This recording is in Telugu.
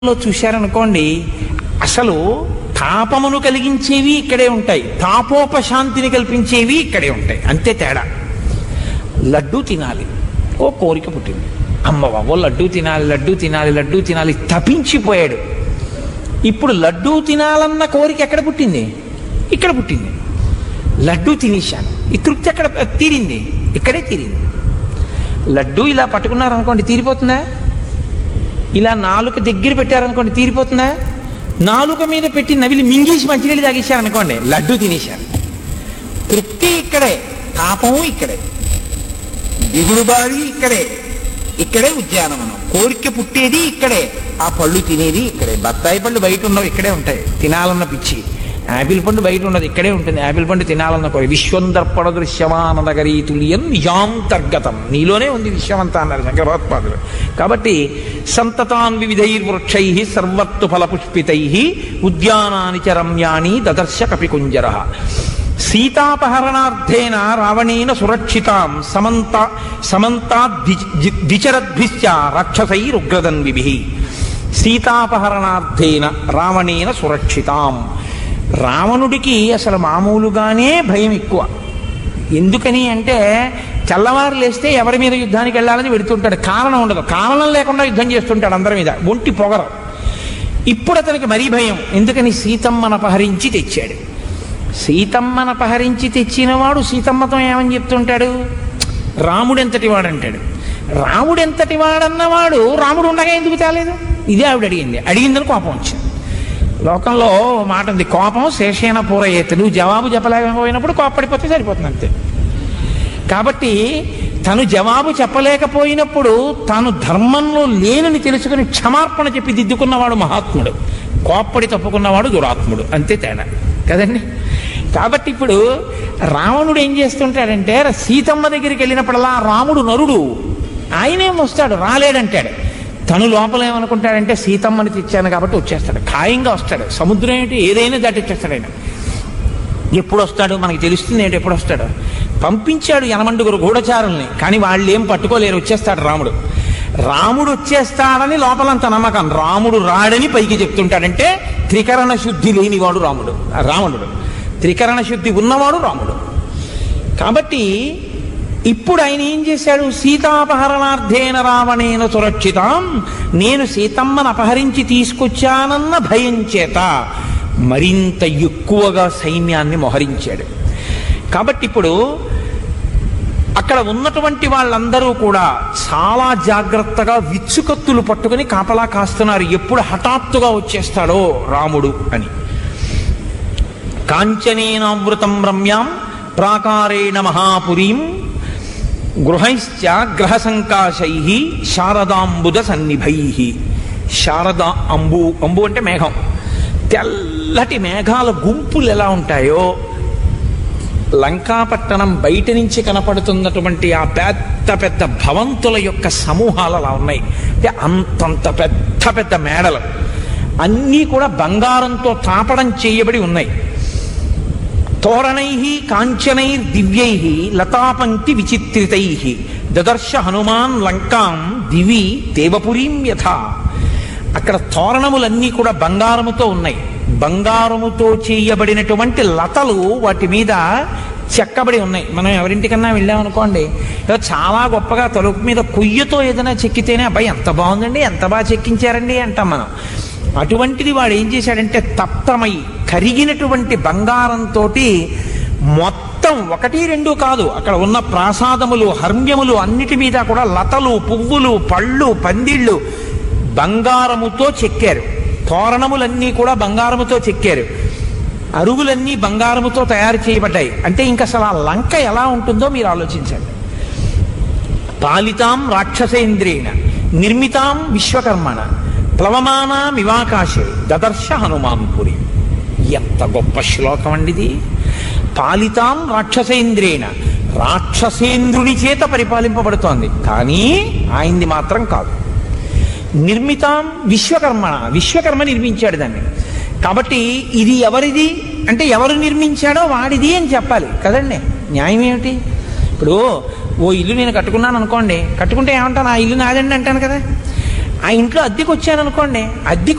లో చూశారనుకోండి అసలు తాపమును కలిగించేవి ఇక్కడే ఉంటాయి తాపోపశాంతిని కల్పించేవి ఇక్కడే ఉంటాయి అంతే తేడా లడ్డూ తినాలి ఓ కోరిక పుట్టింది అమ్మ బాబో లడ్డూ తినాలి లడ్డూ తినాలి లడ్డూ తినాలి తపించిపోయాడు ఇప్పుడు లడ్డూ తినాలన్న కోరిక ఎక్కడ పుట్టింది ఇక్కడ పుట్టింది లడ్డూ తినేశాను ఈ తృప్తి ఎక్కడ తీరింది ఇక్కడే తీరింది లడ్డూ ఇలా పట్టుకున్నారనుకోండి తీరిపోతుందా ఇలా నాలుక దగ్గర పెట్టారనుకోండి తీరిపోతుందా నాలుక మీద పెట్టి నవిలి మింగేసి మంచినీళ్ళు తాగేశారనుకోండి లడ్డు తినేశారు తృప్తి ఇక్కడే తాపం ఇక్కడే దిగుడు బావి ఇక్కడే ఇక్కడే ఉద్యానవనం కోరిక పుట్టేది ఇక్కడే ఆ పళ్ళు తినేది ఇక్కడే బత్తాయి పళ్ళు బయట ఉండవు ఇక్కడే ఉంటాయి తినాలన్న పిచ్చి యాపిల్ పండు బయట ఉండదు ఇక్కడే ఉంటుంది యాపిల్ పండు తినాలన్న కోరి విశ్వందర్పణ దృశ్యమానగరీ తుల్యం నిజాంతర్గతం నీలోనే ఉంది విశ్వమంతా అన్నారు శంకరోత్పాదులు కాబట్టి సంతతాన్ వివిధైర్వృక్షై సర్వత్తు ఫలపుష్పితై ఉద్యానాని చ రమ్యాణి దదర్శ కపికుంజర సీతాపహరణార్థేన రావణేన సురక్షితాం సమంత సమంతాద్విచరద్భిశ్చ రాక్షసైరుగ్రదన్విభి సీతాపహరణార్థేన రావణేన సురక్షితాం రావణుడికి అసలు మామూలుగానే భయం ఎక్కువ ఎందుకని అంటే తెల్లవారు లేస్తే ఎవరి మీద యుద్ధానికి వెళ్ళాలని వెడుతుంటాడు కారణం ఉండదు కారణం లేకుండా యుద్ధం చేస్తుంటాడు అందరి మీద ఒంటి పొగరు ఇప్పుడు అతనికి మరీ భయం ఎందుకని సీతమ్మను అపహరించి తెచ్చాడు సీతమ్మను అపహరించి తెచ్చినవాడు సీతమ్మతో ఏమని చెప్తుంటాడు రాముడు ఎంతటి వాడంటాడు రాముడు ఎంతటి వాడన్నవాడు రాముడు ఉండగా ఎందుకు తేలేదు ఇదే ఆవిడ అడిగింది అడిగిందని కోపం వచ్చింది లోకంలో ఓ మాట ఉంది కోపం శేషేన పూరయ్యేది నువ్వు జవాబు చెప్పలేకపోయినప్పుడు కోపడిపోతే సరిపోతుంది అంతే కాబట్టి తను జవాబు చెప్పలేకపోయినప్పుడు తాను ధర్మంలో లేనని తెలుసుకుని క్షమార్పణ చెప్పి దిద్దుకున్నవాడు మహాత్ముడు కోప్పడి తప్పుకున్నవాడు దురాత్ముడు అంతే తేడా కదండి కాబట్టి ఇప్పుడు రావణుడు ఏం చేస్తుంటాడంటే సీతమ్మ దగ్గరికి వెళ్ళినప్పుడల్లా రాముడు నరుడు ఆయనేం వస్తాడు రాలేడంటాడు తను లోపల ఏమనుకుంటాడంటే సీతమ్మని తెచ్చాను కాబట్టి వచ్చేస్తాడు ఖాయంగా వస్తాడు సముద్రం ఏంటి ఏదైనా దాటిచ్చేస్తాడు ఆయన ఎప్పుడు వస్తాడు మనకి తెలుస్తుంది ఏంటి ఎప్పుడు వస్తాడు పంపించాడు యనమండుగురు గూఢచారుల్ని కానీ వాళ్ళు ఏం పట్టుకోలేరు వచ్చేస్తాడు రాముడు రాముడు వచ్చేస్తాడని లోపలంత నమ్మకం రాముడు రాడని పైకి చెప్తుంటాడంటే త్రికరణ శుద్ధి లేనివాడు రాముడు రావణుడు త్రికరణ శుద్ధి ఉన్నవాడు రాముడు కాబట్టి ఇప్పుడు ఆయన ఏం చేశాడు సీతాపహరణార్థేన రావణేన సురక్షితాం నేను సీతమ్మను అపహరించి తీసుకొచ్చానన్న భయం చేత మరింత ఎక్కువగా సైన్యాన్ని మోహరించాడు కాబట్టి ఇప్పుడు అక్కడ ఉన్నటువంటి వాళ్ళందరూ కూడా చాలా జాగ్రత్తగా విచ్చుకత్తులు పట్టుకుని కాపలా కాస్తున్నారు ఎప్పుడు హఠాత్తుగా వచ్చేస్తాడో రాముడు అని కాంచనేనావృతం రమ్యాం ప్రాకారేణ మహాపురీం గృహైశ్చ గ్రహ సంకాశై శారదాంబుద సన్నిభై శారద అంబు అంబు అంటే మేఘం తెల్లటి మేఘాల గుంపులు ఎలా ఉంటాయో లంకాపట్టణం బయట నుంచి కనపడుతున్నటువంటి ఆ పెద్ద పెద్ద భవంతుల యొక్క సమూహాలు అలా ఉన్నాయి అంటే అంతంత పెద్ద పెద్ద మేడలు అన్నీ కూడా బంగారంతో తాపడం చేయబడి ఉన్నాయి తోరణై కాంచనై దివ్యై లతాపంక్తి విచిత్రితై దదర్శ హనుమాన్ లంకాం దివి దేవపురీం యథ అక్కడ తోరణములన్నీ కూడా బంగారముతో ఉన్నాయి బంగారముతో చేయబడినటువంటి లతలు వాటి మీద చెక్కబడి ఉన్నాయి మనం ఎవరింటికన్నా వెళ్ళామనుకోండి ఏదో చాలా గొప్పగా తలుపు మీద కొయ్యతో ఏదైనా చెక్కితేనే అబ్బాయి ఎంత బాగుందండి ఎంత బాగా చెక్కించారండి అంటాం మనం అటువంటిది వాడు ఏం చేశాడంటే తప్తమై కరిగినటువంటి బంగారంతో మొత్తం ఒకటి రెండు కాదు అక్కడ ఉన్న ప్రాసాదములు హర్మ్యములు అన్నిటి మీద కూడా లతలు పువ్వులు పళ్ళు పందిళ్ళు బంగారముతో చెక్కారు తోరణములన్నీ కూడా బంగారముతో చెక్కారు అరుగులన్నీ బంగారముతో తయారు చేయబడ్డాయి అంటే ఇంక అసలు ఆ లంక ఎలా ఉంటుందో మీరు ఆలోచించండి పాలితాం రాక్షసేంద్రేణ నిర్మితాం విశ్వకర్మణ ప్లవమానామివాకాశే దదర్శ హనుమాన్పురి ఎంత గొప్ప శ్లోకం అండి ఇది పాలితాం రాక్షసేంద్రేణ రాక్షసేంద్రుని చేత పరిపాలింపబడుతోంది కానీ ఆయన్ని మాత్రం కాదు నిర్మితాం విశ్వకర్మణ విశ్వకర్మ నిర్మించాడు దాన్ని కాబట్టి ఇది ఎవరిది అంటే ఎవరు నిర్మించాడో వాడిది అని చెప్పాలి కదండి న్యాయం ఏమిటి ఇప్పుడు ఓ ఇల్లు నేను కట్టుకున్నాను అనుకోండి కట్టుకుంటే ఏమంటాను ఆ ఇల్లు నాదండి అంటాను కదా ఆ ఇంట్లో అద్దెకి వచ్చాననుకోండి అద్దెకి